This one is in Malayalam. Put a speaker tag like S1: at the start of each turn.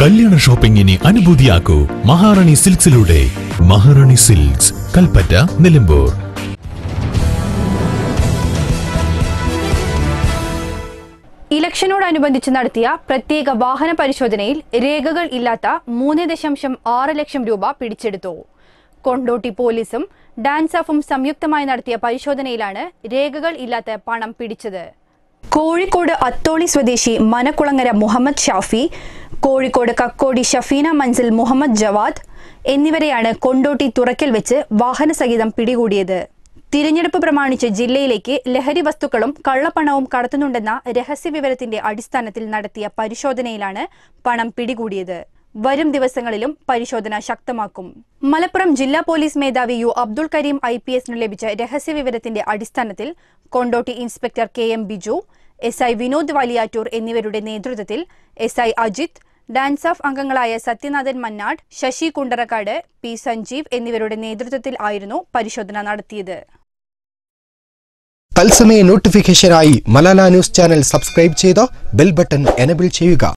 S1: കല്യാണ ഷോപ്പിംഗിനെ അനുഭൂതിയാക്കൂ മഹാറാണി സിൽക്സിലൂടെ മഹാറാണി സിൽക്സ് കൽപ്പറ്റ നിലമ്പൂർ
S2: ഇലക്ഷനോടനുബന്ധിച്ച് നടത്തിയ പ്രത്യേക വാഹന പരിശോധനയിൽ രേഖകൾ ഇല്ലാത്ത മൂന്ന് ദശാംശം ആറ് ലക്ഷം രൂപ പിടിച്ചെടുത്തു കൊണ്ടോട്ടി പോലീസും ഡാൻസാഫും സംയുക്തമായി നടത്തിയ പരിശോധനയിലാണ് രേഖകൾ ഇല്ലാത്ത പണം പിടിച്ചത് കോഴിക്കോട് അത്തോളി സ്വദേശി മനക്കുളങ്ങര മുഹമ്മദ് ഷാഫി കോഴിക്കോട് കക്കോടി ഷഫീന മൻസിൽ മുഹമ്മദ് ജവാദ് എന്നിവരെയാണ് കൊണ്ടോട്ടി തുറക്കൽ വെച്ച് വാഹനസഹിതം പിടികൂടിയത് തിരഞ്ഞെടുപ്പ് പ്രമാണിച്ച് ജില്ലയിലേക്ക് ലഹരി വസ്തുക്കളും കള്ളപ്പണവും കടത്തുന്നുണ്ടെന്ന രഹസ്യവിവരത്തിന്റെ അടിസ്ഥാനത്തിൽ നടത്തിയ പരിശോധനയിലാണ് പണം പിടികൂടിയത് വരും ദിവസങ്ങളിലും പരിശോധന ശക്തമാക്കും മലപ്പുറം ജില്ലാ പോലീസ് മേധാവി U Abdul Kareem I P എസിന് ലഭിച്ച രഹസ്യവിവരത്തിന്റെ അടിസ്ഥാനത്തിൽ Kondotty inspector K M Biju S I Vinod Valiyattoor എന്നിവരുടെ നേതൃത്വത്തിൽ S I Ajith DANSAF അംഗങ്ങളായ സത്യനാഥൻ മന്നാട് ശശി കുണ്ടറക്കാട് പി സഞ്ജീവ് എന്നിവരുടെ നേതൃത്വത്തിൽ ആയിരുന്നു പരിശോധന നടത്തിയത്
S3: തത്സമയ നോട്ടിഫിക്കേഷനായി മലാല ന്യൂസ് ചാനൽ സബ്സ്ക്രൈബ് ചെയ്ത് ബെൽ ബട്ടൺ എനബിൾ ചെയ്യുക